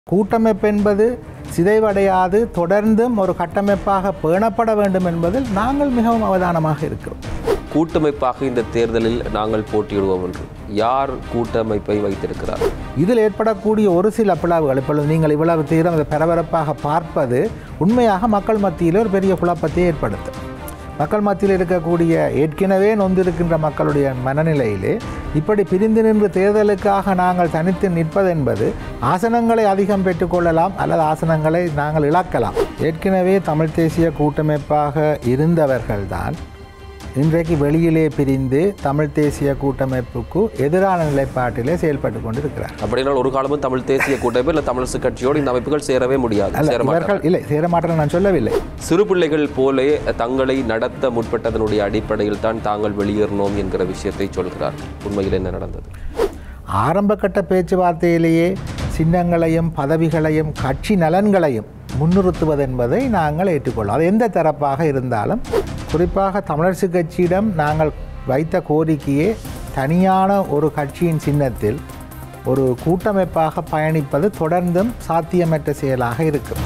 கூட்டமைப்பு என்பது சிதைவடையாது தொடர்ந்தும் ஒரு கட்டமைப்பாக பேணப்பட வேண்டும் என்பதில் நாங்கள் மிகவும் அவதானமாக இருக்கிறோம் கூட்டமைப்பாக இந்த தேர்தலில் நாங்கள் போட்டியிடுவோம் என்று யார் கூட்டமைப்பை வைத்திருக்கிறார் இதில் ஏற்படக்கூடிய ஒரு சில பிளவுகள் இப்பொழுது நீங்கள் இவ்வளவு தீரம் அதை பரபரப்பாக பார்ப்பது உண்மையாக மக்கள் மத்தியில் ஒரு பெரிய குழப்பத்தை ஏற்படுத்தும் மக்கள் மத்தியில் இருக்கக்கூடிய ஏற்கனவே நொந்திருக்கின்ற மக்களுடைய மனநிலையிலே இப்படி பிரிந்து நின்று தேர்தலுக்காக நாங்கள் தனித்து நிற்பதென்பது ஆசனங்களை அதிகம் பெற்றுக்கொள்ளலாம் அல்லது ஆசனங்களை நாங்கள் இழக்கலாம் ஏற்கனவே தமிழ் தேசிய கூட்டமைப்பாக இருந்தவர்கள்தான் இன்றைக்கு வெளியிலே பிரிந்து தமிழ் தேசிய கூட்டமைப்புக்கு எதிரான நிலைப்பாட்டிலே செயல்பட்டு கொண்டிருக்கிறார் அப்படினால் ஒரு காலமும் தமிழ் தேசிய கூட்டமைப்பு இல்லை தமிழரசு கட்சியோடு இந்த அமைப்புகள் சேரவே முடியாது அல்ல சேர மாட்டார்கள். இவர்கள் இல்லை சேரமாட்டேன் நான் சொல்லவில்லை சிறு பிள்ளைகள் போலே தங்களை நடத்த முற்பட்டதனுடைய அடிப்படையில் தான் தாங்கள் வெளியேறினோம் என்கிற விஷயத்தை சொல்கிறார் உண்மையில் என்ன நடந்தது ஆரம்பகட்ட பேச்சுவார்த்தையிலேயே சின்னங்களையும் பதவிகளையும் கட்சி நலன்களையும் முன்னிறுத்துவது என்பதை நாங்கள் ஏற்றுக்கொள்ளோம் அது எந்த தரப்பாக இருந்தாலும் குறிப்பாக தமிழரசு கட்சியிடம் நாங்கள் வைத்த கோரிக்கையே தனியான ஒரு கட்சியின் சின்னத்தில் ஒரு கூட்டமைப்பாக பயணிப்பது தொடர்ந்தும் சாத்தியமற்ற செயலாக இருக்கும்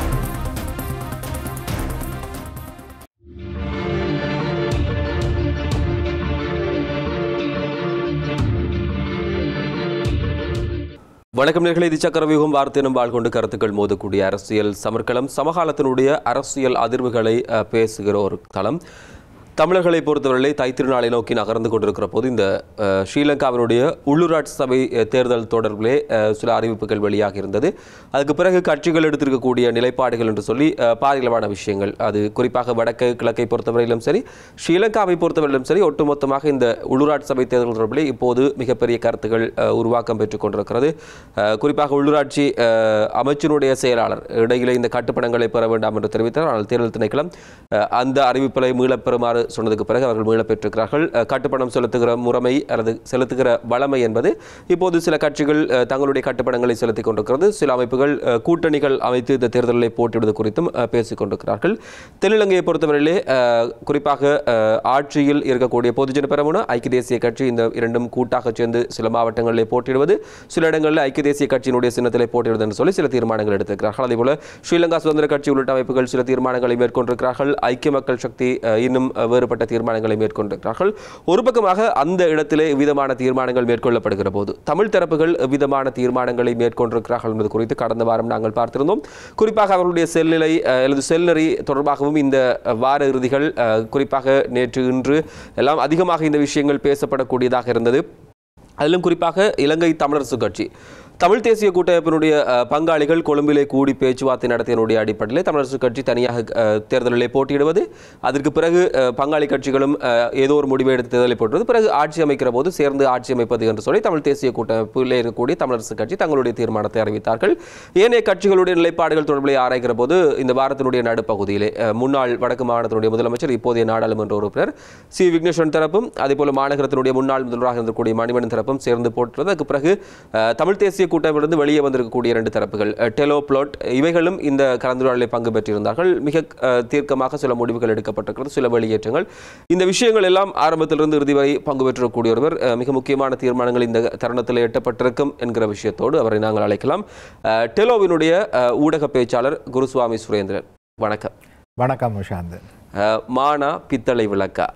வணக்கம் நேர்களை இது சக்கரவியூகம் வார்த்தையினும் வாழ் கொண்டு கருத்துக்கள் மோதக்கூடிய அரசியல் சமர்க்களம் சமகாலத்தினுடைய அரசியல் அதிர்வுகளை அஹ், பேசுகிற ஒரு தளம் தமிழர்களை பொறுத்தவரை தைத்திருநாளை நோக்கி நகர்ந்து கொண்டிருக்கிற போது இந்த அஹ், ஸ்ரீலங்காவினுடைய உள்ளூராட்சி சபை அஹ், தேர்தல் தொடர்பிலே அஹ், சில அறிவிப்புகள் வெளியாக இருந்தது அதுக்கு பிறகு கட்சிகள் எடுத்திருக்கக்கூடிய நிலைப்பாடுகள் என்று சொல்லி அஹ், பாரியளவான விஷயங்கள் அது குறிப்பாக வடக்கு கிழக்கை பொறுத்தவரையிலும் சரி ஸ்ரீலங்காவை பொறுத்தவரையிலும் சரி ஒட்டுமொத்தமாக இந்த உள்ளூராட்சி சபை தேர்தல் தொடர்பிலே இப்போது மிகப்பெரிய கருத்துக்கள் அஹ், உருவாக்கம் பெற்றுக் கொண்டிருக்கிறது அஹ், குறிப்பாக உள்ளூராட்சி அஹ், அமைச்சினுடைய செயலாளர் இடையிலே இந்த கட்டுப்பணங்களை பெற வேண்டாம் என்று தெரிவித்தார் ஆனால் தேர்தல் திணைக்களம் அஹ், அந்த அறிவிப்பை மீளப் பெறுமாறு சொன்னதுக்கு பிறகு அவர்கள் மீளப் பெற்றிருக்கிறார்கள் அஹ், கட்டுப்பணம் செலுத்துகிற முறைமை அல்லது செலுத்துகிற வளமை என்பது இப்போது சில கட்சிகள் அஹ், தங்களுடைய கட்டுப்பணங்களை செலுத்திக் கொண்டிருக்கிறது சில அமைப்புகள் அஹ், கூட்டணிகள் அமைத்து இந்த தேர்தலில் போட்டியிடுவது குறித்தும் அஹ், பேசிக் கொண்டிருக்கிறார்கள் தென்னிலங்கையை பொறுத்தவரையிலே அஹ், குறிப்பாக அஹ், ஆட்சியில் இருக்கக்கூடிய பொதுஜன பெரமுன ஐக்கிய தேசிய கட்சி இந்த இரண்டும் கூட்டாக சேர்ந்து சில மாவட்டங்களிலே போட்டியிடுவது சில இடங்களில் ஐக்கிய தேசிய கட்சியினுடைய சின்னத்திலே போட்டியிடுவது என்று சொல்லி சில தீர்மானங்கள் எடுத்திருக்கிறார்கள் அதேபோல ஸ்ரீலங்கா சுதந்திர கட்சி உள்ளிட்ட அமைப்புகள் சில தீர்மானங்களை மேற்கொண்டிருக்கிறார்கள் ஐக்கிய மக்கள் சக்தி அஹ், இன்னும் அஹ், வேறுபட்ட தீர்மானங்களை மேற்கொண்டிருக்கிறார்கள் ஒரு பக்கமாக அந்த இடத்திலே விதமான தீர்மானங்கள் மேற்கொள்ளப்படுகிற போது தமிழ் தரப்புகள் விதமான தீர்மானங்களை மேற்கொண்டிருக்கிறார்கள் என்பது குறித்து கடந்த வாரம் நாங்கள் பார்த்திருந்தோம் குறிப்பாக அவர்களுடைய செல்நிலை அஹ், அல்லது செல்நெறி தொடர்பாகவும் இந்த அஹ், வார இறுதிகள் அஹ், குறிப்பாக நேற்று இன்று எல்லாம் அதிகமாக இந்த விஷயங்கள் பேசப்படக்கூடியதாக இருந்தது அதிலும் குறிப்பாக இலங்கை தமிழரசு கட்சி தமிழ் தேசிய கூட்டமைப்பினுடைய அஹ், பங்காளிகள் கொழும்பிலே கூடி பேச்சுவார்த்தை நடத்தியனுடைய அடிப்படையில் தமிழரசு கட்சி தனியாக அஹ், தேர்தலிலே போட்டியிடுவது அதற்கு பிறகு அஹ், பங்காளி கட்சிகளும் அஹ், ஏதோ ஒரு முடிவை எடுத்து தேர்தலை போட்டுவது பிறகு ஆட்சி அமைக்கிற போது சேர்ந்து ஆட்சி அமைப்பது என்று சொல்லி தமிழ் தேசிய கூட்டமைப்பில் இருக்கக்கூடிய தமிழரசு கட்சி தங்களுடைய தீர்மானத்தை அறிவித்தார்கள் ஏனைய கட்சிகளுடைய நிலைப்பாடுகள் தொடர்பிலே ஆராய்கிற போது இந்த வாரத்தினுடைய நடுப்பகுதியிலே அஹ், முன்னாள் வடக்கு மாகாணத்தினுடைய முதலமைச்சர் இப்போதைய நாடாளுமன்ற உறுப்பினர் சி விக்னேஸ்வரன் தரப்பும் அதேபோல மாநகரத்தினுடைய முன்னாள் முதல்வராக இருந்தக்கூடிய மணிவண்ணன் தரப்பும் சேர்ந்து போட்டுள்ளது அதுக்கு பிறகு அஹ், தமிழ் தேசிய கூட்டமைப்பிலிருந்து வெளியே வந்திருக்கக்கூடிய இரண்டு தரப்புகள் அஹ், டெலோ பிளாட் இவைகளும் இந்த கலந்துரையாடலில் பங்கு பெற்றிருந்தார்கள் மிக அஹ், தீர்க்கமாக சில முடிவுகள் எடுக்கப்பட்டிருக்கிறது சில வெளியேற்றங்கள் இந்த விஷயங்கள் எல்லாம் ஆரம்பத்திலிருந்து இறுதி வரை பங்கு பெற்றிருக்கக்கூடிய ஒருவர் அஹ், மிக முக்கியமான தீர்மானங்கள் இந்த தருணத்தில் எட்டப்பட்டிருக்கும் என்கிற விஷயத்தோடு அவரை நாங்கள் அழைக்கலாம் அஹ், டெலோவினுடைய அஹ், ஊடக பேச்சாளர் குருசுவாமி சுரேந்திரன் வணக்கம் வணக்கம் உஷாந்த் அஹ், மானா பித்தளை விளக்கா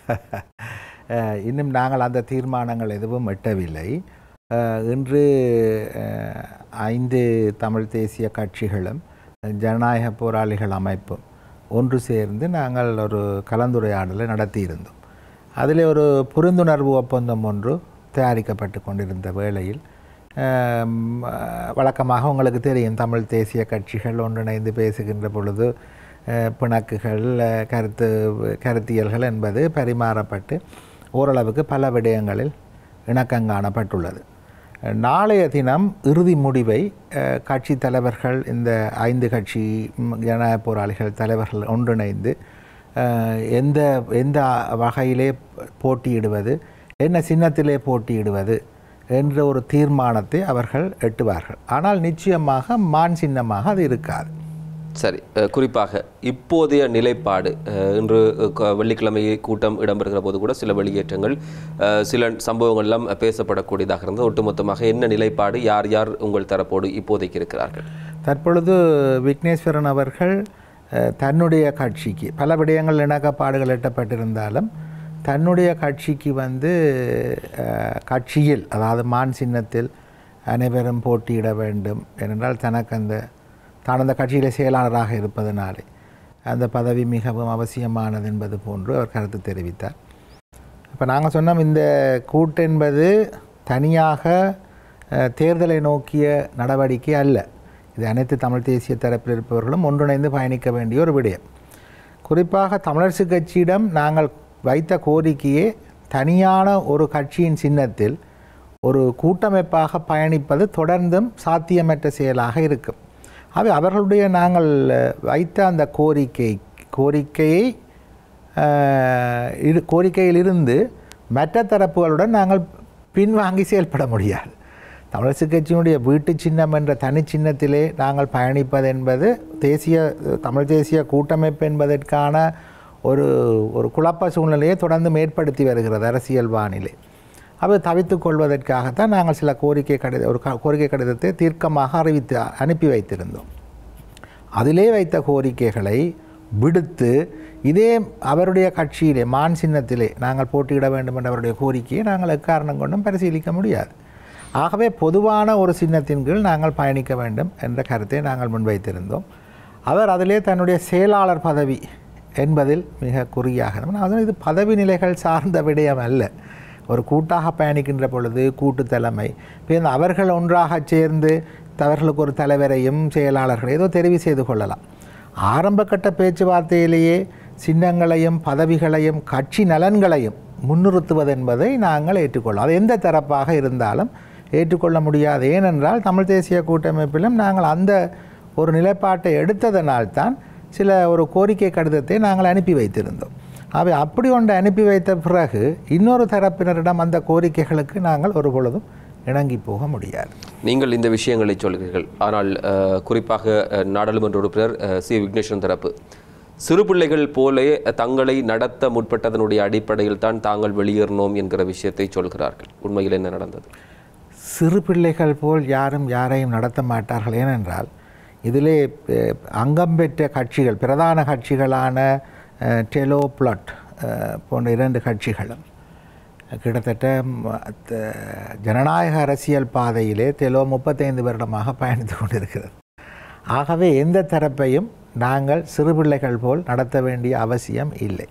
அஹ் இன்னும் நாங்கள் அந்த தீர்மானங்கள் எதுவும் எட்டவில்லை அஹ் இன்று அஹ், ஐந்து தமிழ் தேசிய கட்சிகளும் ஜனநாயக போராளிகள் அமைப்பும் ஒன்று சேர்ந்து நாங்கள் ஒரு கலந்துரையாடலை நடத்தியிருந்தோம் அதில் ஒரு புரிந்துணர்வு ஒப்பந்தம் ஒன்று தயாரிக்கப்பட்டு கொண்டிருந்த வேளையில் அஹ், வழக்கமாக உங்களுக்கு தெரியும் தமிழ் தேசிய கட்சிகள் ஒன்றிணைந்து பேசுகின்ற பொழுது அஹ், பிணக்குகள் அஹ், கருத்து கருத்தியல்கள் என்பது பரிமாறப்பட்டு ஓரளவுக்கு பல விடயங்களில் இணக்கம் காணப்பட்டுள்ளது நாளைய தினம் இறுதி முடிவை அஹ், கட்சி தலைவர்கள் இந்த ஐந்து கட்சி ம், ஜனநாயக போராளிகள் தலைவர்கள் ஒன்றிணைந்து அஹ், எந்த எந்த வகையிலே போட்டியிடுவது என்ன சின்னத்திலே போட்டியிடுவது என்ற ஒரு தீர்மானத்தை அவர்கள் எட்டுவார்கள் ஆனால் நிச்சயமாக மான் சின்னமாக அது இருக்காது சரி அஹ், குறிப்பாக இப்போதைய நிலைப்பாடு அஹ், இன்று அஹ், க- வெள்ளிக்கிழமை கூட்டம் இடம்பெறுகிற போது கூட சில வெளியேற்றங்கள் அஹ், சில சம்பவங்கள் எல்லாம் பேசப்படக்கூடியதாக இருந்தது ஒட்டுமொத்தமாக என்ன நிலைப்பாடு யார் யார் உங்கள் தரப்போடு இப்போதைக்கு இருக்கிறார்கள் தற்பொழுது விக்னேஸ்வரன் அவர்கள் அஹ், தன்னுடைய கட்சிக்கு பல விடயங்கள் இணக்கப்பாடுகள் எட்டப்பட்டிருந்தாலும் தன்னுடைய கட்சிக்கு வந்து அஹ், கட்சியில் அதாவது மான் சின்னத்தில் அனைவரும் போட்டியிட வேண்டும் ஏனென்றால் தனக்கு அந்த தான் அந்த கட்சியிலே செயலாளராக இருப்பதனாலே அந்த பதவி மிகவும் அவசியமானது என்பது போன்று அவர் கருத்து தெரிவித்தார் இப்போ நாங்கள் சொன்னோம் இந்த கூட்டு என்பது தனியாக அஹ், தேர்தலை நோக்கிய நடவடிக்கை அல்ல இது அனைத்து தமிழ் தேசிய தரப்பில் இருப்பவர்களும் ஒன்றிணைந்து பயணிக்க வேண்டிய ஒரு விடயம் குறிப்பாக தமிழரசு கட்சியிடம் நாங்கள் வைத்த கோரிக்கையே தனியான ஒரு கட்சியின் சின்னத்தில் ஒரு கூட்டமைப்பாக பயணிப்பது தொடர்ந்தும் சாத்தியமற்ற செயலாக இருக்கும் அவை அவர்களுடைய நாங்கள் அஹ், வைத்த அந்த கோரிக்கை கோரிக்கையை அஹ், இரு கோரிக்கையிலிருந்து மற்ற தரப்புகளுடன் நாங்கள் பின்வாங்கி செயல்பட முடியாது தமிழரசு கட்சியினுடைய வீட்டு சின்னம் என்ற தனி சின்னத்திலே நாங்கள் பயணிப்பது என்பது தேசிய தமிழ் தேசிய கூட்டமைப்பு என்பதற்கான ஒரு ஒரு குழப்ப சூழ்நிலையை தொடர்ந்து ஏற்படுத்தி வருகிறது அரசியல் வானிலை அவை தவித்துக் கொள்வதற்காகத்தான் நாங்கள் சில கோரிக்கை கடித ஒரு க- கோரிக்கை கடிதத்தை தீர்க்கமாக அறிவித்து அனுப்பி வைத்திருந்தோம் அதிலே வைத்த கோரிக்கைகளை விடுத்து இதே அவருடைய கட்சியிலே மான் சின்னத்திலே நாங்கள் போட்டியிட வேண்டும் என்ற அவருடைய கோரிக்கையை நாங்கள் எக்காரணம் கொண்டும் பரிசீலிக்க முடியாது ஆகவே பொதுவான ஒரு சின்னத்தின் கீழ் நாங்கள் பயணிக்க வேண்டும் என்ற கருத்தை நாங்கள் முன்வைத்திருந்தோம் அவர் அதிலே தன்னுடைய செயலாளர் பதவி என்பதில் மிக குறியாக இருந்தார். அதாவது இது பதவி நிலைகள் சார்ந்த விடயம் அல்ல ஒரு கூட்டாக பயணிக்கின்ற பொழுது கூட்டு தலைமை பின் அவர்கள் ஒன்றாக சேர்ந்து அவர்களுக்கு ஒரு தலைவரையும் செயலாளர்களை ஏதோ தெரிவு செய்து கொள்ளலாம் ஆரம்பகட்ட பேச்சுவார்த்தையிலேயே சின்னங்களையும் பதவிகளையும் கட்சி நலன்களையும் முன்னிறுத்துவது என்பதை நாங்கள் ஏற்றுக்கொள்ளலாம் அது எந்த தரப்பாக இருந்தாலும் ஏற்றுக்கொள்ள முடியாது ஏனென்றால் தமிழ் தேசிய கூட்டமைப்பிலும் நாங்கள் அந்த ஒரு நிலைப்பாட்டை எடுத்ததனால்தான் சில ஒரு கோரிக்கை கடிதத்தை நாங்கள் அனுப்பி வைத்திருந்தோம் அவை அப்படி ஒன்றை அனுப்பி வைத்த பிறகு இன்னொரு தரப்பினரிடம் அந்த கோரிக்கைகளுக்கு நாங்கள் ஒரு பொழுதும் இணங்கி போக முடியாது நீங்கள் இந்த விஷயங்களை சொல்கிறீர்கள் ஆனால் அஹ், குறிப்பாக அஹ், நாடாளுமன்ற உறுப்பினர் அஹ், சி விக்னேஸ்வரன் தரப்பு சிறு பிள்ளைகள் போலே தங்களை நடத்த முற்பட்டதனுடைய அடிப்படையில் தான் தாங்கள் வெளியேறினோம் என்கிற விஷயத்தை சொல்கிறார்கள் உண்மையில் என்ன நடந்தது சிறு பிள்ளைகள் போல் யாரும் யாரையும் நடத்த மாட்டார்கள் ஏனென்றால் இதிலே அஹ், அங்கம் பெற்ற கட்சிகள் பிரதான கட்சிகளான அஹ், டெலோ பிளட் அஹ், போன்ற இரண்டு கட்சிகளும் கிட்டத்தட்ட ம- த- ஜனநாயக அரசியல் பாதையிலே தெலோ முப்பத்தைந்து வருடமாக பயணித்து கொண்டிருக்கிறது ஆகவே எந்த தரப்பையும் நாங்கள் சிறு பிள்ளைகள் போல் நடத்த வேண்டிய அவசியம் இல்லை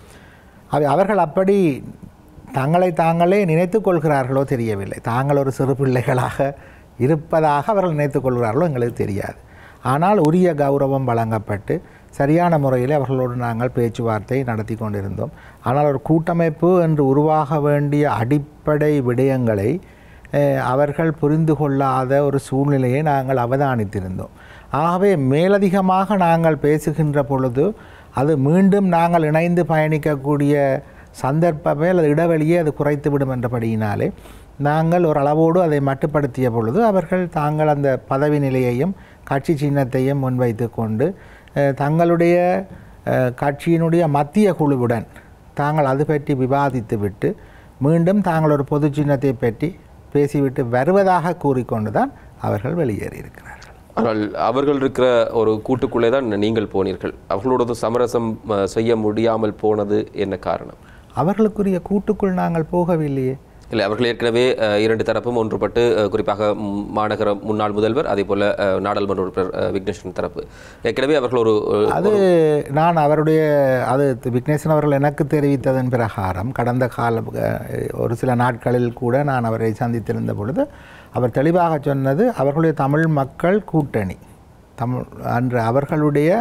அவை அவர்கள் அப்படி தங்களை தாங்களே நினைத்துக் கொள்கிறார்களோ தெரியவில்லை தாங்கள் ஒரு சிறு பிள்ளைகளாக இருப்பதாக அவர்கள் நினைத்துக் கொள்கிறார்களோ எங்களுக்கு தெரியாது ஆனால் உரிய கௌரவம் வழங்கப்பட்டு சரியான முறையில் அவர்களோடு நாங்கள் பேச்சுவார்த்தை நடத்தி கொண்டிருந்தோம் ஆனால் ஒரு கூட்டமைப்பு என்று உருவாக வேண்டிய அடிப்படை விடயங்களை அஹ், அவர்கள் புரிந்து கொள்ளாத ஒரு சூழ்நிலையை நாங்கள் அவதானித்திருந்தோம் ஆகவே மேலதிகமாக நாங்கள் பேசுகின்ற பொழுது அது மீண்டும் நாங்கள் இணைந்து பயணிக்கக்கூடிய சந்தர்ப்பமே அல்லது இடைவெளியே அது குறைத்துவிடும் என்றபடியினாலே நாங்கள் ஒரு அளவோடு அதை மட்டுப்படுத்திய பொழுது அவர்கள் தாங்கள் அந்த பதவி நிலையையும் கட்சி சின்னத்தையும் முன்வைத்து கொண்டு அஹ், தங்களுடைய அஹ், கட்சியினுடைய மத்திய குழுவுடன் தாங்கள் அது பற்றி விவாதித்துவிட்டு மீண்டும் தாங்கள் ஒரு பொது சின்னத்தை பற்றி பேசிவிட்டு வருவதாக கூறிக்கொண்டு தான் அவர்கள் வெளியேறியிருக்கிறார்கள் ஆனால் அவர்கள் இருக்கிற ஒரு கூட்டுக்குள்ளே தான் நீங்கள் போனீர்கள் அவர்களோட சமரசம் அஹ், செய்ய முடியாமல் போனது என்ன காரணம் அவர்களுக்குரிய கூட்டுக்குள் நாங்கள் போகவில்லையே இல்லை அவர்கள் ஏற்கனவே அஹ், இரண்டு தரப்பும் ஒன்றுபட்டு அஹ், குறிப்பாக ம், மாநகர முன்னாள் முதல்வர் அதே போல அஹ், நாடாளுமன்ற உறுப்பினர் அஹ், விக்னேஸ்வரன் தரப்பு ஏற்கனவே அவர்கள் ஒரு ஒரு- அது நான் அவருடைய அது விக்னேசன் அவர்கள் எனக்கு தெரிவித்ததன் பிரகாரம் கடந்த கால அஹ், ஒரு சில நாட்களில் கூட நான் அவரை சந்தித்திருந்த பொழுது அவர் தெளிவாக சொன்னது அவர்களுடைய தமிழ் மக்கள் கூட்டணி தமிழ் அன்று அவர்களுடைய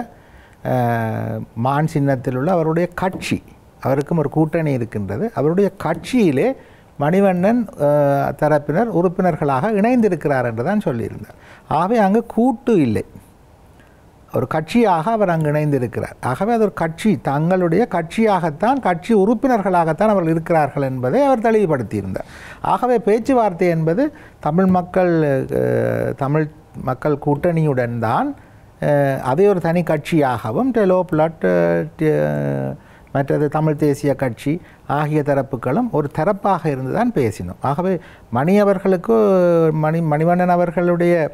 அஹ், மான் சின்னத்தில் உள்ள அவருடைய கட்சி அவருக்கும் ஒரு கூட்டணி இருக்கின்றது அவருடைய கட்சியிலே மணிவண்ணன் அஹ், தரப்பினர் உறுப்பினர்களாக இணைந்திருக்கிறார் என்று தான் சொல்லியிருந்தார் ஆகவே அங்கு கூட்டு இல்லை ஒரு கட்சியாக அவர் அங்கு இணைந்திருக்கிறார் ஆகவே அது ஒரு கட்சி தங்களுடைய கட்சியாகத்தான் கட்சி உறுப்பினர்களாகத்தான் அவர்கள் இருக்கிறார்கள் என்பதை அவர் தெளிவுபடுத்தியிருந்தார் ஆகவே பேச்சுவார்த்தை என்பது தமிழ் மக்கள் அஹ், தமிழ் மக்கள் கூட்டணியுடன் தான் அஹ், அதை ஒரு தனி கட்சியாகவும் டெலோ பிளட் மற்றது தமிழ் தேசிய கட்சி ஆகிய தரப்புகளும் ஒரு தரப்பாக இருந்து தான் பேசினோம் ஆகவே மணி அவர்களுக்கு மணி மணிவண்ணன் அவர்களுடைய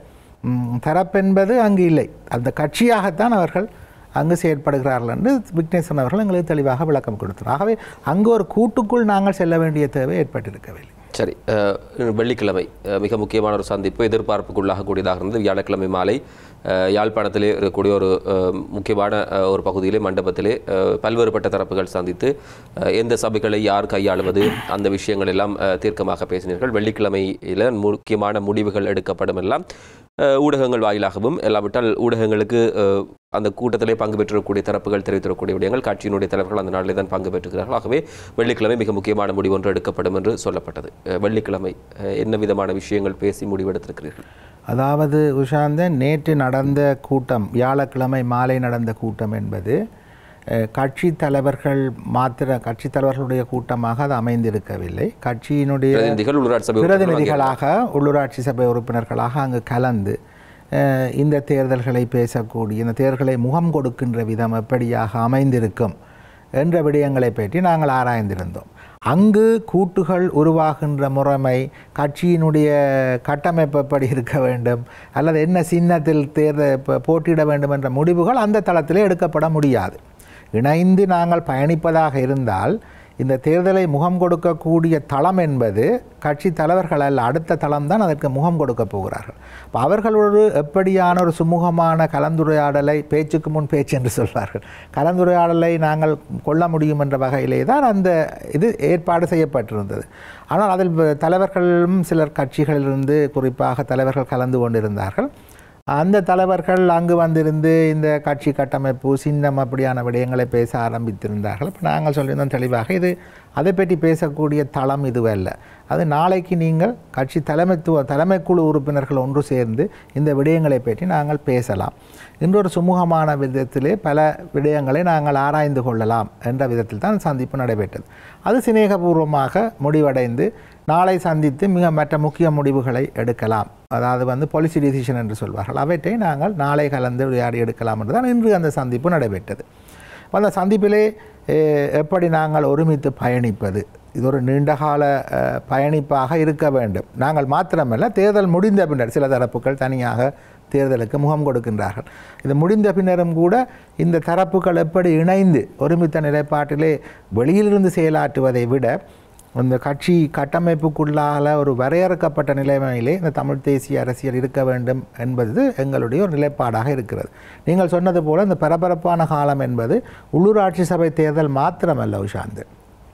ம், தரப்பென்பது அங்கு இல்லை அந்த கட்சியாகத்தான் அவர்கள் அங்கு செயற்படுகிறார்கள் என்று விக்னேஸ்வரன் அவர்கள் எங்களுக்கு தெளிவாக விளக்கம் கொடுத்தார் ஆகவே அங்கு ஒரு கூட்டுக்குள் நாங்கள் செல்ல வேண்டிய தேவை ஏற்பட்டிருக்கவில்லை சரி அஹ், வெள்ளிக்கிழமை அஹ், மிக முக்கியமான ஒரு சந்திப்பு எதிர்பார்ப்புக்குள்ளாகக்கூடியதாக இருந்தது வியாழக்கிழமை மாலை அஹ், யாழ்ப்பாணத்திலே இருக்கக்கூடிய ஒரு அஹ், முக்கியமான அஹ், ஒரு பகுதியிலே மண்டபத்திலே அஹ், பல்வேறுபட்ட தரப்புகள் சந்தித்து அஹ், எந்த சபைகளை யார் கையாளுவது அந்த விஷயங்கள் எல்லாம் அஹ், தீர்க்கமாக பேசினீர்கள் வெள்ளிக்கிழமையில் முக்கியமான முடிவுகள் எடுக்கப்படும் எல்லாம் அஹ், ஊடகங்கள் வாயிலாகவும் இல்லாவிட்டால் ஊடகங்களுக்கு அஹ், அந்த கூட்டத்திலே பங்கு பெற்றிருக்கக்கூடிய தரப்புகள் தெரிவித்திருக்கக்கூடிய விடயங்கள் கட்சியினுடைய தலைவர்கள் அந்த நாளிலே தான் பங்கு பெற்றுகிறார்கள் ஆகவே வெள்ளிக்கிழமை மிக முக்கியமான முடிவு ஒன்று எடுக்கப்படும் என்று சொல்லப்பட்டது அஹ், வெள்ளிக்கிழமை அஹ், என்ன விதமான விஷயங்கள் பேசி முடிவெடுத்திருக்கிறீர்கள் அதாவது உஷாந்தன் நேற்று நடந்த கூட்டம் வியாழக்கிழமை மாலை நடந்த கூட்டம் என்பது அஹ், கட்சி தலைவர்கள் மாத்திர கட்சி தலைவர்களுடைய கூட்டமாக அது அமைந்திருக்கவில்லை கட்சியினுடைய பிரதிநிதிகள் உள்ளாட்சி சபை உறுப்பினர்கள் பிரதிநிதிகளாக உள்ளூராட்சி சபை உறுப்பினர்களாக அங்கு கலந்து அஹ், இந்த தேர்தல்களை பேசக்கூடிய இந்த தேர்தல்களை முகம் கொடுக்கின்ற விதம் எப்படியாக அமைந்திருக்கும் என்ற விடயங்களை பற்றி நாங்கள் ஆராய்ந்திருந்தோம் அங்கு கூட்டுகள் உருவாகின்ற முறைமை கட்சியினுடைய கட்டமைப்பு எப்படி இருக்க வேண்டும் அல்லது என்ன சின்னத்தில் தேர்தல் ப- போட்டியிட வேண்டும் என்ற முடிவுகள் அந்த தளத்திலே எடுக்கப்பட முடியாது இணைந்து நாங்கள் பயணிப்பதாக இருந்தால் இந்த தேர்தலை முகம் கொடுக்கக்கூடிய தளம் என்பது கட்சி தலைவர்கள் அல்ல அடுத்த தளம் தான் அதற்கு முகம் கொடுக்க போகிறார்கள் அப்ப அவர்கள் ஒரு எப்படியான ஒரு சுமூகமான கலந்துரையாடலை பேச்சுக்கு முன் பேச்சு என்று சொல்வார்கள் கலந்துரையாடலை நாங்கள் கொள்ள முடியும் என்ற வகையிலே தான் அந்த இது ஏற்பாடு செய்யப்பட்டிருந்தது ஆனால் அதில் வ- தலைவர்களும் சிலர் கட்சிகளிலிருந்து குறிப்பாக தலைவர்கள் கலந்து கொண்டிருந்தார்கள் அந்த தலைவர்கள் அங்கு வந்திருந்து இந்த கட்சி கட்டமைப்பு சின்னம் அப்படியான விடயங்களை பேச ஆரம்பித்திருந்தார்கள் இப்போ நாங்கள் சொல்லியிருந்தோம் தெளிவாக இது அதை பற்றி பேசக்கூடிய தளம் இதுவல்ல அது நாளைக்கு நீங்கள் கட்சி தலைமைத்துவ தலைமைக்குழு உறுப்பினர்கள் ஒன்று சேர்ந்து இந்த விடயங்களை பற்றி நாங்கள் பேசலாம் இன்னொரு சுமூகமான விதத்திலே பல விடயங்களை நாங்கள் ஆராய்ந்து கொள்ளலாம் என்ற விதத்தில் தான் சந்திப்பு நடைபெற்றது அது சிநேகபூர்வமாக முடிவடைந்து நாளை சந்தித்து மிக மற்ற முக்கிய முடிவுகளை எடுக்கலாம் அதாவது வந்து பாலிசி டிசிஷன் என்று சொல்வார்கள் அவற்றை நாங்கள் நாளை கலந்து விளையாடி எடுக்கலாம் என்று தான் இன்று அந்த சந்திப்பு நடைபெற்றது அப்ப அந்த சந்திப்பிலே அஹ், எப்படி நாங்கள் ஒருமித்து பயணிப்பது இது ஒரு நீண்டகால அஹ், பயணிப்பாக இருக்க வேண்டும் நாங்கள் மாத்திரமல்ல தேர்தல் முடிந்த பின்னர் சில தரப்புகள் தனியாக தேர்தலுக்கு முகம் கொடுக்கின்றார்கள் இது முடிந்த பின்னரும் கூட இந்த தரப்புகள் எப்படி இணைந்து ஒருமித்த நிலைப்பாட்டிலே வெளியிலிருந்து செயலாற்றுவதை விட இந்த கட்சி கட்டமைப்புக்குள்ளால ஒரு வரையறுக்கப்பட்ட நிலைமையிலே இந்த தமிழ் தேசிய அரசியல் இருக்க வேண்டும் என்பது எங்களுடைய ஒரு நிலைப்பாடாக இருக்கிறது நீங்கள் சொன்னது போல இந்த பரபரப்பான காலம் என்பது உள்ளூராட்சி சபை தேர்தல் மாத்திரமல்ல உஷாந்து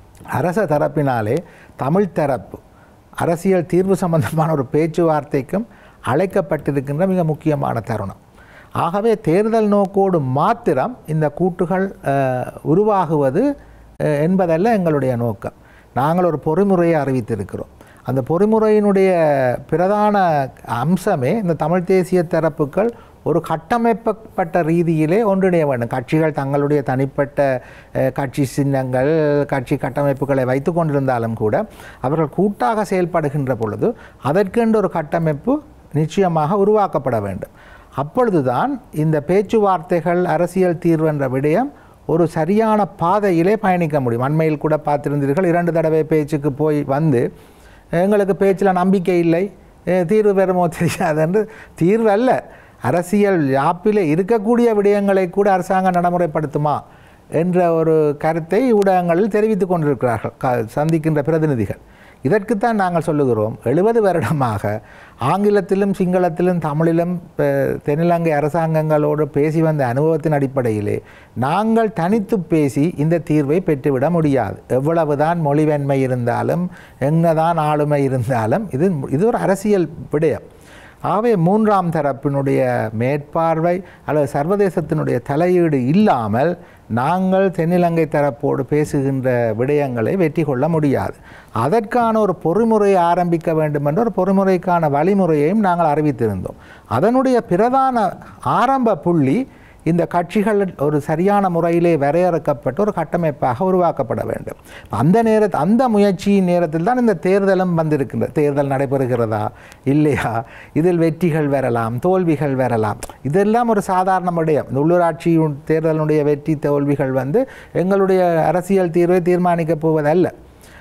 அரச தரப்பினாலே தமிழ் தரப்பு அரசியல் தீர்வு சம்பந்தமான ஒரு பேச்சுவார்த்தைக்கும் அழைக்கப்பட்டிருக்கின்ற மிக முக்கியமான தருணம் ஆகவே தேர்தல் நோக்கோடு மாத்திரம் இந்த கூட்டுகள் அஹ், உருவாகுவது அஹ், என்பதல்ல எங்களுடைய நோக்கம் நாங்கள் ஒரு பொறிமுறையை அறிவித்திருக்கிறோம் அந்த பொறிமுறையினுடைய பிரதான அம்சமே இந்த தமிழ் தேசிய தரப்புகள் ஒரு கட்டமைப்பப்பட்ட ரீதியிலே ஒன்றிணைய வேண்டும் கட்சிகள் தங்களுடைய தனிப்பட்ட அஹ், கட்சி சின்னங்கள் கட்சி கட்டமைப்புகளை வைத்து கொண்டிருந்தாலும் கூட அவர்கள் கூட்டாக செயல்படுகின்ற பொழுது அதற்கென்று ஒரு கட்டமைப்பு நிச்சயமாக உருவாக்கப்பட வேண்டும் அப்பொழுதுதான் இந்த பேச்சுவார்த்தைகள் அரசியல் தீர்வு என்ற விடயம் ஒரு சரியான பாதையிலே பயணிக்க முடியும் அண்மையில் கூட பார்த்திருந்தீர்கள் இரண்டு தடவை பேச்சுக்கு போய் வந்து எங்களுக்கு பேச்சில் நம்பிக்கை இல்லை அஹ் தீர்வு பெறுமோ தெரியாது என்று தீர்வு அல்ல அரசியல் யாப்பிலே இருக்கக்கூடிய விடயங்களை கூட அரசாங்கம் நடைமுறைப்படுத்துமா என்ற ஒரு கருத்தை ஊடகங்களில் தெரிவித்துக் கொண்டிருக்கிறார்கள் க சந்திக்கின்ற பிரதிநிதிகள் இதற்குத்தான் நாங்கள் சொல்லுகிறோம் எழுபது வருடமாக ஆங்கிலத்திலும் சிங்களத்திலும் தமிழிலும் அஹ், தென்னிலங்கை அரசாங்கங்களோடு பேசி வந்த அனுபவத்தின் அடிப்படையிலே நாங்கள் தனித்து பேசி இந்த தீர்வை பெற்றுவிட முடியாது எவ்வளவுதான் மொழிவன்மை இருந்தாலும் என்னதான் ஆளுமை இருந்தாலும் இது இது ஒரு அரசியல் விடயம் ஆகவே மூன்றாம் தரப்பினுடைய மேற்பார்வை அல்லது சர்வதேசத்தினுடைய தலையீடு இல்லாமல் நாங்கள் தென்னிலங்கை தரப்போடு பேசுகின்ற விடயங்களை வெற்றி கொள்ள முடியாது அதற்கான ஒரு பொறிமுறையை ஆரம்பிக்க வேண்டும் என்ற ஒரு பொறிமுறைக்கான வழிமுறையையும் நாங்கள் அறிவித்திருந்தோம் அதனுடைய பிரதான ஆரம்ப புள்ளி இந்த கட்சிகள் ஒரு சரியான முறையிலே வரையறுக்கப்பட்ட ஒரு கட்டமைப்பாக உருவாக்கப்பட வேண்டும் அந்த நேர அந்த முயற்சியின் நேரத்தில் தான் இந்த தேர்தலும் வந்திருக்கின்றது தேர்தல் நடைபெறுகிறதா இல்லையா இதில் வெற்றிகள் வரலாம் தோல்விகள் வரலாம் இதெல்லாம் ஒரு சாதாரண விடயம் இந்த உள்ளூராட்சி தேர்தலினுடைய வெற்றி தோல்விகள் வந்து எங்களுடைய அரசியல் தீர்வை தீர்மானிக்கப் போவதல்ல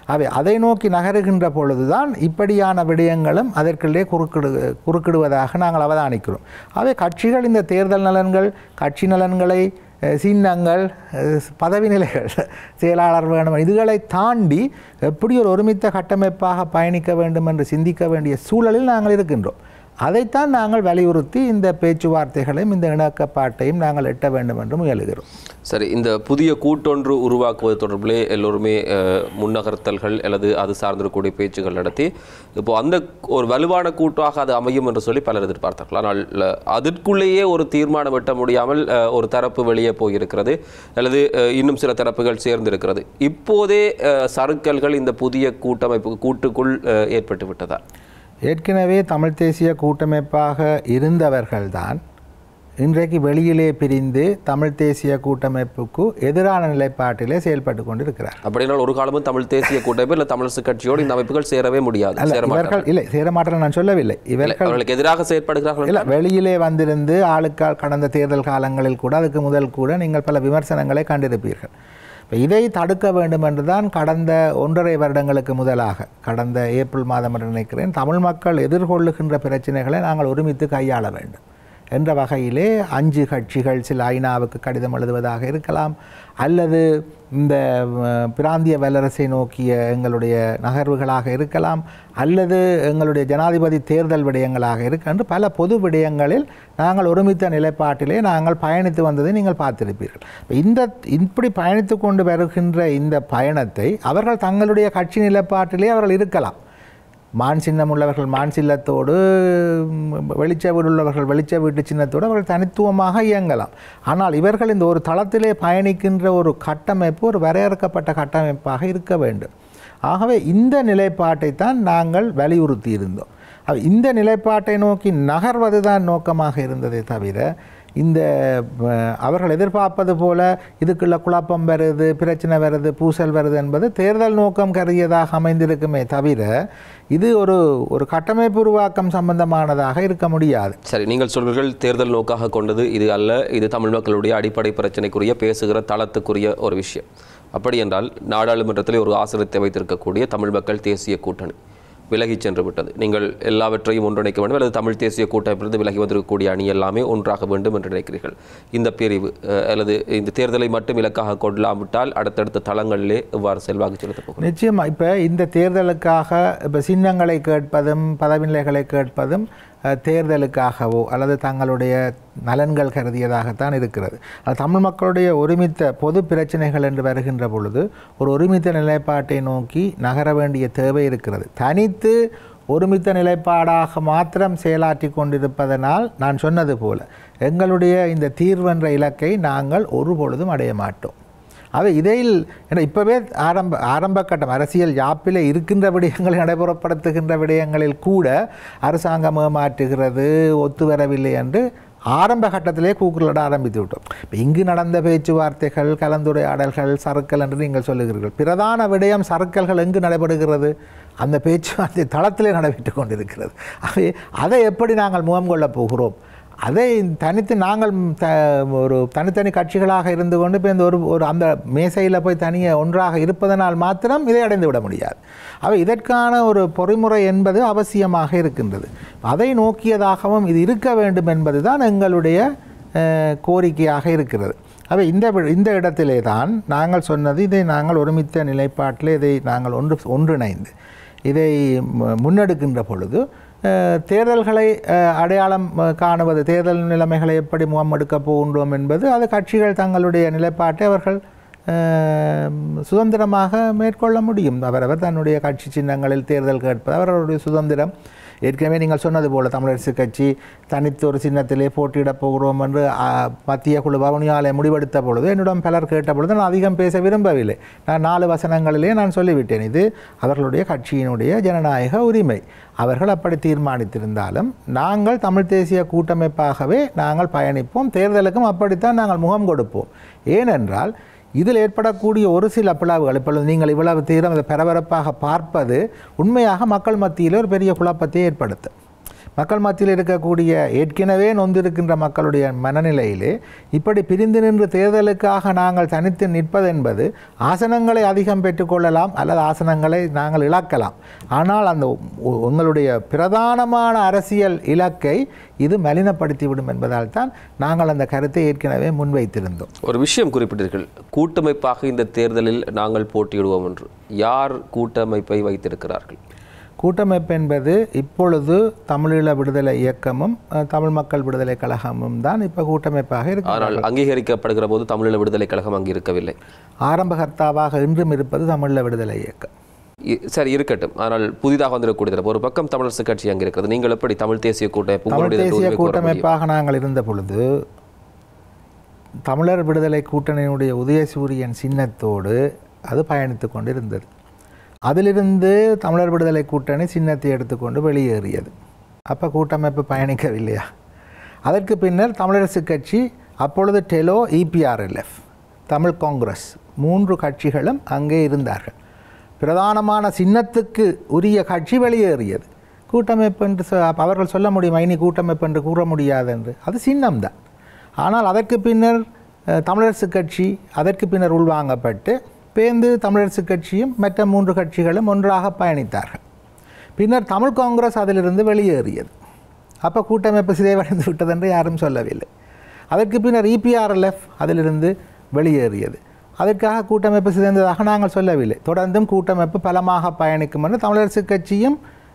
அவை அதை நோக்கி நகருகின்ற பொழுதுதான் இப்படியான விடயங்களும் அதற்குள்ளே குறுக்கிடு குறுக்கிடுவதாக நாங்கள் அவதானிக்கிறோம் அவை கட்சிகள் இந்த தேர்தல் நலன்கள் கட்சி நலன்களை அஹ், சின்னங்கள் அஹ், பதவி நிலைகள் செயலாளர் வேணும் இதுகளை தாண்டி எப்படி ஒரு ஒருமித்த கட்டமைப்பாக பயணிக்க வேண்டும் என்று சிந்திக்க வேண்டிய சூழலில் நாங்கள் இருக்கின்றோம் அதைத்தான் நாங்கள் வலியுறுத்தி இந்த பேச்சுவார்த்தைகளையும் இந்த இணக்கப்பாட்டையும் நாங்கள் எட்ட வேண்டும் என்று முயலுகிறோம் சரி இந்த புதிய கூட்டொன்று உருவாக்குவது தொடர்பிலே எல்லோருமே அஹ், முன்னகர்த்தல்கள் அல்லது அது சார்ந்திருக்கக்கூடிய பேச்சுகள் நடத்தி இப்போ அந்த ஒரு வலுவான கூட்டாக அது அமையும் என்று சொல்லி பலர் எதிர்பார்த்தார்கள் ஆனால் ல- அதற்குள்ளேயே ஒரு தீர்மானம் எட்ட முடியாமல் அஹ், ஒரு தரப்பு வெளியே போயிருக்கிறது அல்லது அஹ், இன்னும் சில தரப்புகள் சேர்ந்திருக்கிறது இப்போதே அஹ், சறுக்கல்கள் இந்த புதிய கூட்டமைப்பு கூட்டுக்குள் அஹ், ஏற்பட்டு விட்டதா ஏற்கனவே தமிழ் தேசிய கூட்டமைப்பாக இருந்தவர்கள்தான் இன்றைக்கு வெளியிலே பிரிந்து தமிழ் தேசிய கூட்டமைப்புக்கு எதிரான நிலைப்பாட்டிலே செயல்பட்டு கொண்டிருக்கிறார் அப்படினால் ஒரு காலமும் தமிழ் தேசிய கூட்டமைப்பு இல்லை தமிழரசு கட்சியோடு இந்த அமைப்புகள் சேரவே முடியாது அல்ல சேர மாட்டார்கள். இவர்கள் இல்லை சேரமாட்டேன் நான் சொல்லவில்லை இல்லை, இவர்கள் அவர்களுக்கு எதிராக செயற்படுகிறார்கள் இல்லை வெளியிலே வந்திருந்து ஆளுக்கால் கடந்த தேர்தல் காலங்களில் கூட அதுக்கு முதல் கூட நீங்கள் பல விமர்சனங்களை கண்டிருப்பீர்கள் இப்போ இதை தடுக்க வேண்டும் என்று தான் கடந்த ஒன்றரை வருடங்களுக்கு முதலாக கடந்த ஏப்ரல் மாதம் என்று நினைக்கிறேன் தமிழ் மக்கள் எதிர்கொள்ளுகின்ற பிரச்சனைகளை நாங்கள் ஒருமித்து கையாள வேண்டும் என்ற வகையிலே அஞ்சு கட்சிகள் சில ஐநாவுக்கு கடிதம் எழுதுவதாக இருக்கலாம் அல்லது இந்த அஹ், பிராந்திய வல்லரசை நோக்கிய எங்களுடைய நகர்வுகளாக இருக்கலாம் அல்லது எங்களுடைய ஜனாதிபதி தேர்தல் விடயங்களாக இருக்க என்று பல பொது விடயங்களில் நாங்கள் ஒருமித்த நிலைப்பாட்டிலே நாங்கள் பயணித்து வந்ததை நீங்கள் பார்த்திருப்பீர்கள் இப்ப இந்த இப்படி பயணித்து கொண்டு வருகின்ற இந்த பயணத்தை அவர்கள் தங்களுடைய கட்சி நிலைப்பாட்டிலே அவர்கள் இருக்கலாம் மான் சின்னம் உள்ளவர்கள் மான் சின்னத்தோடு ம், வெளிச்ச வீடு உள்ளவர்கள் வெளிச்ச வீட்டு சின்னத்தோடு அவர்கள் தனித்துவமாக இயங்கலாம் ஆனால் இவர்கள் இந்த ஒரு தளத்திலே பயணிக்கின்ற ஒரு கட்டமைப்பு ஒரு வரையறுக்கப்பட்ட கட்டமைப்பாக இருக்க வேண்டும் ஆகவே இந்த நிலைப்பாட்டை தான் நாங்கள் வலியுறுத்தி இருந்தோம் அப்ப இந்த நிலைப்பாட்டை நோக்கி நகர்வது தான் நோக்கமாக இருந்ததே தவிர இந்த அஹ், அவர்கள் எதிர்பார்ப்பது போல இதுக்குள்ள குழப்பம் வருது பிரச்சனை வருது பூசல் வருது என்பது தேர்தல் நோக்கம் கருதியதாக அமைந்திருக்குமே தவிர இது ஒரு ஒரு கட்டமைப்பு உருவாக்கம் சம்பந்தமானதாக இருக்க முடியாது சரி நீங்கள் சொல்வீர்கள் தேர்தல் நோக்காக கொண்டது இது அல்ல இது தமிழ் மக்களுடைய அடிப்படை பிரச்சனைக்குரிய பேசுகிற தளத்துக்குரிய ஒரு விஷயம் அப்படி என்றால் நாடாளுமன்றத்தில் ஒரு ஆசிரியத்தை வைத்திருக்கக்கூடிய தமிழ் மக்கள் தேசிய கூட்டணி விலகிச் சென்று விட்டது நீங்கள் எல்லாவற்றையும் ஒன்றிணைக்க வேண்டும் அல்லது தமிழ் தேசிய கூட்டமைப்பிலிருந்து விலகி வந்திருக்கக்கூடிய அணி எல்லாமே ஒன்றாக வேண்டும் என்று நினைக்கிறீர்கள் இந்த பிரிவு அஹ், அல்லது இந்த தேர்தலை மட்டும் இலக்காக கொள்ளாவிட்டால் அடுத்தடுத்த தளங்களிலே எவ்வாறு செல்வாக்கு செலுத்தப் போகிறோம் நிச்சயமா இப்போ இந்த தேர்தலுக்காக இப்போ சின்னங்களை கேட்பதும் பதவிநிலைகளை கேட்பதும் அஹ், தேர்தலுக்காகவோ அல்லது தங்களுடைய நலன்கள் கருதியதாகத்தான் இருக்கிறது அது தமிழ் மக்களுடைய ஒருமித்த பொது பிரச்சனைகள் என்று வருகின்ற பொழுது ஒரு ஒருமித்த நிலைப்பாட்டை நோக்கி நகர வேண்டிய தேவை இருக்கிறது தனித்து ஒருமித்த நிலைப்பாடாக மாத்திரம் செயலாற்றி கொண்டிருப்பதனால் நான் சொன்னது போல எங்களுடைய இந்த தீர்வென்ற இலக்கை நாங்கள் ஒரு பொழுதும் அடைய மாட்டோம் அவை இதில் ஏன்னா இப்போவே ஆரம்ப ஆரம்ப கட்டம் அரசியல் யாப்பில் இருக்கின்ற விடயங்களை நடைமுறைப்படுத்துகின்ற விடயங்களில் கூட அரசாங்கம் ஏமாற்றுகிறது ஒத்து வரவில்லை என்று ஆரம்ப கட்டத்திலே கூக்குரலிட ஆரம்பித்து விட்டோம் இப்போ இங்கு நடந்த பேச்சுவார்த்தைகள் கலந்துரையாடல்கள் சறுக்கல் என்று நீங்கள் சொல்லுகிறீர்கள் பிரதான விடயம் சறுக்கல்கள் எங்கு நடைபெறுகிறது அந்த பேச்சுவார்த்தை தளத்திலே நடைபெற்று கொண்டிருக்கிறது ஆகவே அதை எப்படி நாங்கள் முகம் கொள்ளப் போகிறோம் அதை தனித்து நாங்கள் த ஒரு தனித்தனி கட்சிகளாக இருந்து கொண்டு இப்போ இந்த ஒரு ஒரு அந்த மேசையில் போய் தனியே ஒன்றாக இருப்பதனால் மாத்திரம் இதை அடைந்து விட முடியாது அவை இதற்கான ஒரு பொறிமுறை என்பது அவசியமாக இருக்கின்றது அதை நோக்கியதாகவும் இது இருக்க வேண்டும் என்பது தான் எங்களுடைய அஹ், கோரிக்கையாக இருக்கிறது அவை இந்த வி- இந்த இடத்திலே தான் நாங்கள் சொன்னது இதை நாங்கள் ஒருமித்த நிலைப்பாட்டில் இதை நாங்கள் ஒன்று ஒன்றிணைந்து இதை மு- முன்னெடுக்கின்ற பொழுது அஹ், தேர்தல்களை அஹ், அடையாளம் அஹ், காணுவது தேர்தல் நிலைமைகளை எப்படி முகம் எடுக்கப் போகின்றோம் என்பது அது கட்சிகள் தங்களுடைய நிலைப்பாட்டை அவர்கள் அஹ், சுதந்திரமாக மேற்கொள்ள முடியும் அவரவர் தன்னுடைய கட்சி சின்னங்களில் தேர்தல் கேட்பது அவர்களுடைய சுதந்திரம் ஏற்கனவே நீங்கள் சொன்னது போல தமிழரசு கட்சி தனித்து ஒரு சின்னத்திலே போட்டியிடப் போகிறோம் என்று ஆ, மத்திய குழு வவுனியாலே முடிவெடுத்த பொழுது என்னிடம் பலர் கேட்ட பொழுது நான் அதிகம் பேச விரும்பவில்லை நான் நாலு வசனங்களிலே நான் சொல்லிவிட்டேன் இது அவர்களுடைய கட்சியினுடைய ஜனநாயக உரிமை அவர்கள் அப்படி தீர்மானித்திருந்தாலும் நாங்கள் தமிழ் தேசிய கூட்டமைப்பாகவே நாங்கள் பயணிப்போம் தேர்தலுக்கும் அப்படித்தான் நாங்கள் முகம் கொடுப்போம் ஏனென்றால் இதில் ஏற்படக்கூடிய ஒரு சில பிளவுகள் இப்பொழுது நீங்கள் இவ்வளவு தீரம் அதை பரபரப்பாக பார்ப்பது உண்மையாக மக்கள் மத்தியில் ஒரு பெரிய குழப்பத்தை ஏற்படுத்தும் மக்கள் மத்தியில் இருக்கக்கூடிய ஏற்கனவே நொந்திருக்கின்ற மக்களுடைய மனநிலையிலே இப்படி பிரிந்து நின்று தேர்தலுக்காக நாங்கள் தனித்து நிற்பதென்பது ஆசனங்களை அதிகம் பெற்றுக்கொள்ளலாம் அல்லது ஆசனங்களை நாங்கள் இழக்கலாம் ஆனால் அந்த உ- உங்களுடைய பிரதானமான அரசியல் இலக்கை இது மலினப்படுத்திவிடும் என்பதால் தான் நாங்கள் அந்த கருத்தை ஏற்கனவே முன்வைத்திருந்தோம் ஒரு விஷயம் குறிப்பிட்டீர்கள் கூட்டமைப்பாக இந்த தேர்தலில் நாங்கள் போட்டியிடுவோம் என்று யார் கூட்டமைப்பை வைத்திருக்கிறார்கள் கூட்டமைப்பு என்பது இப்பொழுது தமிழீழ விடுதலை இயக்கமும் அஹ், தமிழ் மக்கள் விடுதலை கழகமும் தான் இப்போ கூட்டமைப்பாக இருக்கு ஆனால் அங்கீகரிக்கப்படுகிற போது தமிழீழ விடுதலை கழகம் அங்கு இருக்கவில்லை ஆரம்பகர்த்தாவாக இன்றும் இருப்பது தமிழீழ விடுதலை இயக்கம் இ- சரி இருக்கட்டும் ஆனால் புதிதாக வந்திருக்கக்கூடிய ஒரு பக்கம் தமிழரசு கட்சி அங்கே இருக்கிறது நீங்கள் எப்படி தமிழ் தேசிய கூட்டமைப்பு தமிழ் உங்களுடைய தேசிய உரிமை கோர முடியும்? கூட்டமைப்பாக நாங்கள் இருந்த பொழுது தமிழர் விடுதலை கூட்டணியினுடைய உதயசூரியன் சின்னத்தோடு அது பயணித்து கொண்டு இருந்தது அதிலிருந்து தமிழர் விடுதலை கூட்டணி சின்னத்தை எடுத்துக்கொண்டு வெளியேறியது அப்போ கூட்டமைப்பு பயணிக்கவில்லையா அதற்கு பின்னர் தமிழரசு கட்சி அப்பொழுது டெலோ இபிஆர்எல்எஃப் தமிழ் காங்கிரஸ் மூன்று கட்சிகளும் அங்கே இருந்தார்கள் பிரதானமான சின்னத்துக்கு உரிய கட்சி வெளியேறியது கூட்டமைப்பு என்று சொ- அப்ப அவர்கள் சொல்ல முடியும் இனி கூட்டமைப்பு என்று கூற முடியாது என்று அது சின்னம்தான் ஆனால் அதற்கு பின்னர் அஹ், தமிழரசு கட்சி அதற்கு பின்னர் உள்வாங்கப்பட்டு பேந்து தமிழரசு கட்சியும் மற்ற மூன்று கட்சிகளும் ஒன்றாக பயணித்தார்கள் பின்னர் தமிழ் காங்கிரஸ் அதிலிருந்து வெளியேறியது அப்போ கூட்டமைப்பு சிதைவடைந்து விட்டது என்று யாரும் சொல்லவில்லை அதற்கு பின்னர் இபிஆர்எல்எஃப் அதிலிருந்து வெளியேறியது அதற்காக கூட்டமைப்பு சிதைந்ததாக நாங்கள் சொல்லவில்லை தொடர்ந்தும் கூட்டமைப்பு பலமாக பயணிக்கும் என்று தமிழரசு கட்சியும்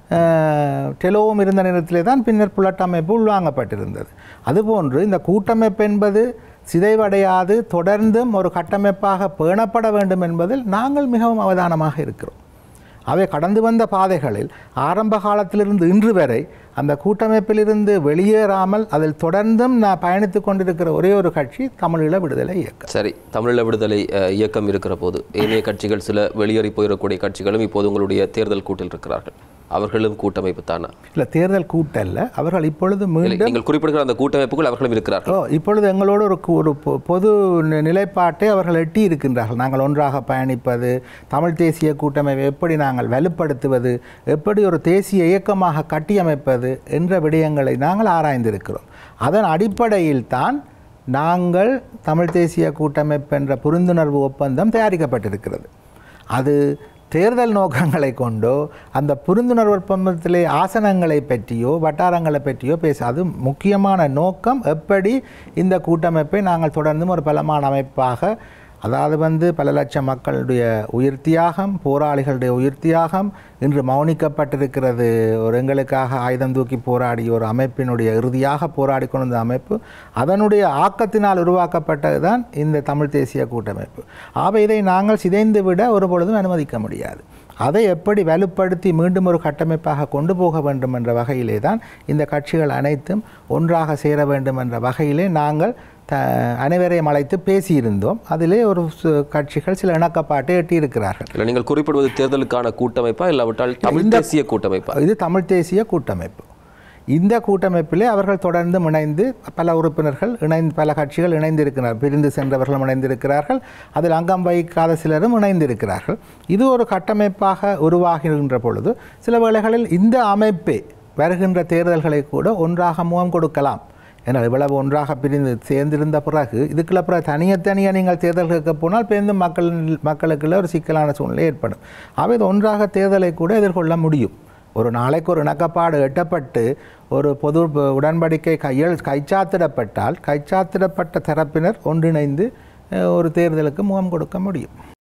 அஹ், டெலோவும் இருந்த நேரத்திலே தான் பின்னர் புலட்டமைப்பு உள்வாங்கப்பட்டிருந்தது அதுபோன்று இந்த கூட்டமைப்பு என்பது சிதைவடையாது தொடர்ந்தும் ஒரு கட்டமைப்பாக பேணப்பட வேண்டும் என்பதில் நாங்கள் மிகவும் அவதானமாக இருக்கிறோம் அவை கடந்து வந்த பாதைகளில் ஆரம்ப காலத்திலிருந்து இன்று வரை அந்த கூட்டமைப்பிலிருந்து வெளியேறாமல் அதில் தொடர்ந்தும் நான் பயணித்து கொண்டிருக்கிற ஒரே ஒரு கட்சி தமிழீழ விடுதலை இயக்கம் சரி தமிழீழ விடுதலை அஹ், இயக்கம் இருக்கிற போது ஏனைய கட்சிகள் சில வெளியேறி போயிடக்கூடிய கட்சிகளும் இப்போது உங்களுடைய தேர்தல் கூட்டில் இருக்கிறார்கள் அவர்களும் கூட்டமைப்பு தானா இல்லை தேர்தல் கூட்டல்ல அவர்கள் இப்பொழுது இல்லை, மீண்டும் நீங்கள் குறிப்பிடுகிற அந்த கூட்டமைப்புகள் அவர்களும் இருக்கிறார்கள் ஓ இப்பொழுது எங்களோடு ஒரு கு- ஒரு பொ- பொது நி- நிலைப்பாட்டை அவர்கள் எட்டி இருக்கின்றார்கள் நாங்கள் ஒன்றாக பயணிப்பது தமிழ் தேசிய கூட்டமைப்பை எப்படி நாங்கள் வலுப்படுத்துவது எப்படி ஒரு தேசிய இயக்கமாக கட்டியமைப்பது என்ற விடயங்களை நாங்கள் ஆராய்ந்திருக்கிறோம் அதன் அடிப்படையில் தான் நாங்கள் தமிழ் தேசிய கூட்டமைப்பு என்ற புரிந்துணர்வு ஒப்பந்தம் தயாரிக்கப்பட்டிருக்கிறது அது தேர்தல் நோக்கங்களை கொண்டோ அந்த புரிந்துணர்வு ஒப்பந்தத்திலே ஆசனங்களை பற்றியோ வட்டாரங்களை பற்றியோ பேச அது முக்கியமான நோக்கம் எப்படி இந்த கூட்டமைப்பை நாங்கள் தொடர்ந்தும் ஒரு பலமான அமைப்பாக அதாவது வந்து பல லட்சம் மக்களுடைய உயிர் தியாகம் போராளிகளுடைய உயிர் தியாகம் இன்று மௌனிக்கப்பட்டிருக்கிறது ஒரு எங்களுக்காக ஆயுதம் தூக்கி போராடிய ஒரு அமைப்பினுடைய இறுதியாக போராடி கொண்ட அமைப்பு அதனுடைய ஆக்கத்தினால் உருவாக்கப்பட்டது தான் இந்த தமிழ் தேசிய கூட்டமைப்பு ஆக இதை நாங்கள் சிதைந்து விட ஒரு பொழுதும் அனுமதிக்க முடியாது அதை எப்படி வலுப்படுத்தி மீண்டும் ஒரு கட்டமைப்பாக கொண்டு போக வேண்டும் என்ற வகையிலே தான் இந்த கட்சிகள் அனைத்தும் ஒன்றாக சேர வேண்டும் என்ற வகையிலே நாங்கள் த அனைவரையும் அழைத்து பேசியிருந்தோம் அதிலே ஒரு சு- கட்சிகள் சில இணக்கப்பாட்டை எட்டியிருக்கிறார்கள் இல்லை நீங்கள் குறிப்பிடுவது தேர்தலுக்கான கூட்டமைப்பா இல்லாவிட்டால் தமிழ் தேசிய கூட்டமைப்பா இது தமிழ் தேசிய கூட்டமைப்பு இந்த கூட்டமைப்பிலே அவர்கள் தொடர்ந்து இணைந்து பல உறுப்பினர்கள் இணைந்து பல கட்சிகள் இணைந்திருக்கிறார் பிரிந்து சென்றவர்களும் இணைந்திருக்கிறார்கள் அதில் அங்கம் வகிக்காத சிலரும் இணைந்திருக்கிறார்கள் இது ஒரு கட்டமைப்பாக உருவாகின்ற பொழுது சில வேளைகளில் இந்த அமைப்பே வருகின்ற தேர்தல்களை கூட ஒன்றாக முகம் கொடுக்கலாம் ஏன்னா இவ்வளவு ஒன்றாக பிரிந்து சேர்ந்திருந்த பிறகு இதுக்குள்ள பிறகு தனியே தனியாக நீங்கள் தேர்தல்களுக்கு போனால் பேருந்து மக்கள் மக்களுக்குள்ள ஒரு சிக்கலான சூழ்நிலை ஏற்படும் அவை இது ஒன்றாக தேர்தலை கூட எதிர்கொள்ள முடியும் ஒரு நாளைக்கு ஒரு இணக்கப்பாடு எட்டப்பட்டு ஒரு பொது ப- உடன்படிக்கை கையெழு கைச்சாத்திடப்பட்டால் கைச்சாத்திடப்பட்ட தரப்பினர் ஒன்றிணைந்து அஹ், ஒரு தேர்தலுக்கு முகம் கொடுக்க முடியும்